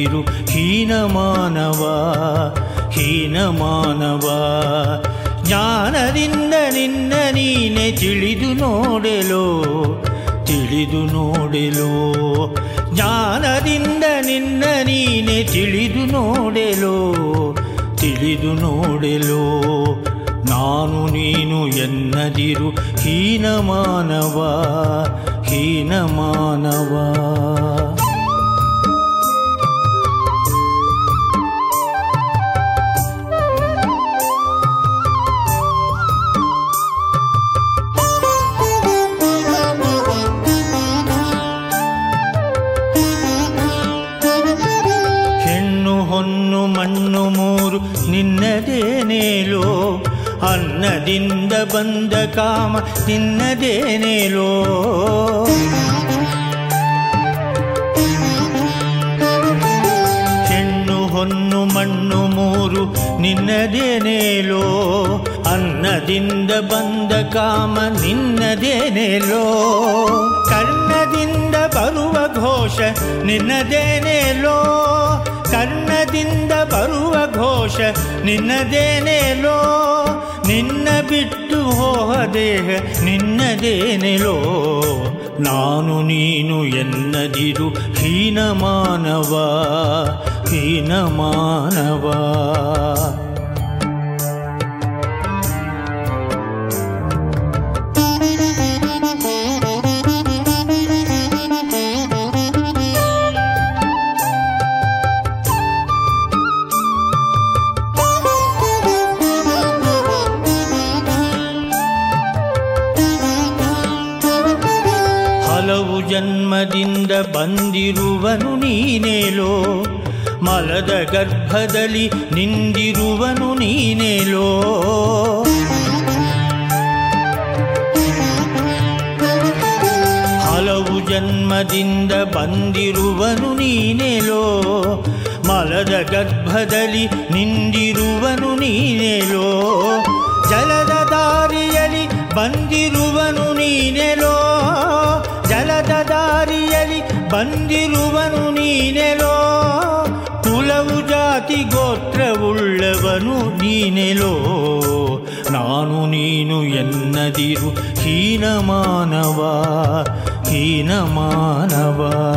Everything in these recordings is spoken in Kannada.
ಎನ್ನದಿರು ಹೀನ ಮಾನವ ಹೀನ ಮಾನವ ಜ್ಞಾನದಿಂದ ನಿನ್ನ ನೀನೆ ತಿಳಿದು ನೋಡೆಲೋ ತಿಳಿದು ನೋಡೆಲೋ ಜ್ಞಾನದಿಂದ ನಿನ್ನ ನೀನೆ ತಿಳಿದು ನೋಡೆಲೋ ತಿಳಿದು ನೋಡೆಲೋ ನಾನು ನೀನು ಎನ್ನದಿರು ಹೀನ ಮಾನವ ಹೀನ ಮಾನವ ಹೆಣ್ಣು ಹೊನ್ನು ಮಣ್ಣು ಮೂರು ನಿನ್ನದೇನೇಲೋ ಅನ್ನದಿಂದ ಬಂದ ಕಾಮ ನಿನ್ನದೇನೇಲೋ ಹೆಣ್ಣು ಹೊನ್ನು ಮಣ್ಣು ಮೂರು ನಿನ್ನದೇನೇಲೋ ಅನ್ನದಿಂದ ಬಂದ ಕಾಮ ನಿನ್ನದೇನೇಲೋ ಕರ್ಣದಿಂದ ಬರುವ ಘೋಷ ನಿನ್ನದೇನೇಲೋ ಕರ್ಣದಿಂದ ಬರುವ ಘೋಷ ನಿನ್ನದೇನೇಲೋ ನಿನ್ನ ಬಿಟ್ಟು ಹೋಹ ದೇಹ ನಿನ್ನದೇನೆಲೋ ನಾನು ನೀನು ಎನ್ನದಿರು ಹೀನ ಮಾನವ ಹೀನ ಮಾನವ ಹಲವು ಜನ್ಮದಿಂದ ಬಂದಿರುವನು ನೀನೇಲೋ ಮಲದ ಗರ್ಭದಲ್ಲಿ ನಿಂದಿರುವನು ನೀನೇಲೋ ಹಲವು ಜನ್ಮದಿಂದ ಬಂದಿರುವನು ನೀನೇಲೋ ಮಲದ ಗರ್ಭದಲ್ಲಿ ನಿಂದಿರುವನು ನೀನೇಲೋ ಜಲದ ದಾರಿಯಲ್ಲಿ ಬಂದಿರುವನು ನೀನೆಲೋ ಜಲದ ದಾರಿಯಲ್ಲಿ ಬಂದಿರುವನು ನೀನೆಲೋ ಕುಲವು ಜಾತಿ ಗೋತ್ರವುಳ್ಳವನು ನೀನೆಲೋ ನಾನು ನೀನು ಎನ್ನದಿರು ಹೀನ ಮಾನವ ಹೀನ ಮಾನವ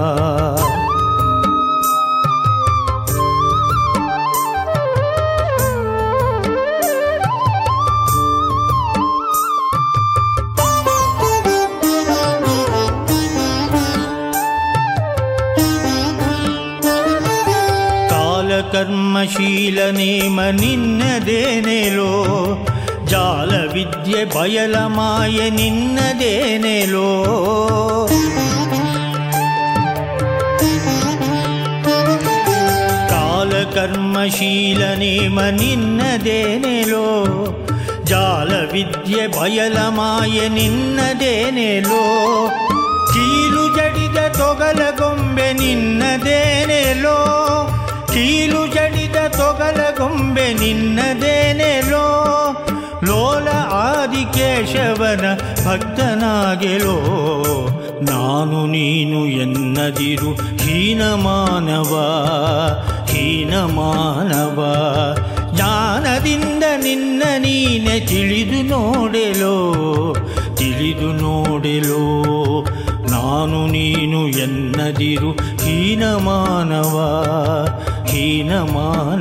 ಕಾಲಕರ್ಮಶೀಲ ನೇಮ ನಿನ್ನದೇನೆಲೋ ಜಾಲ ವಿದ್ಯೆ ಬಯಲ ಮಾಯ ನಿನ್ನದೇನೆಲೋ ಕಾಲಕರ್ಮಶೀಲ ನೇಮ ನಿನ್ನದೇನೆಲೋ ಜಾಲ ವಿದ್ಯೆ ಬಯಲ ಮಾಯ ನಿನ್ನದೇನೆಲೋ ಕೀಲು ಜಡಿದ ತೊಗಲ ಗೊಂಬೆ ನಿನ್ನದೇನೆಲೋ ಕೀಲು ಜಡಿದ ತೊಗಲ ಗೊಂಬೆ ನಿನ್ನದೇನೆಲೋ ಲೋಲ ಆದಿಕೇಶವನ ಭಕ್ತನಾಗೆಲೋ ನಾನು ನೀನು ಎನ್ನದಿರು ಹೀನ ಮಾನವ ಹೀನ ಮಾನವ ಜ್ಞಾನದಿಂದ ನಿನ್ನ ನೀನೆ ತಿಳಿದು ನೋಡೆಲೋ ತಿಳಿದು ನೋಡೆಲೋ ನಾನು ನೀನು ಎನ್ನದಿರು ಹೀನ ಮಾನವ ಹೀನ ಮಾನವ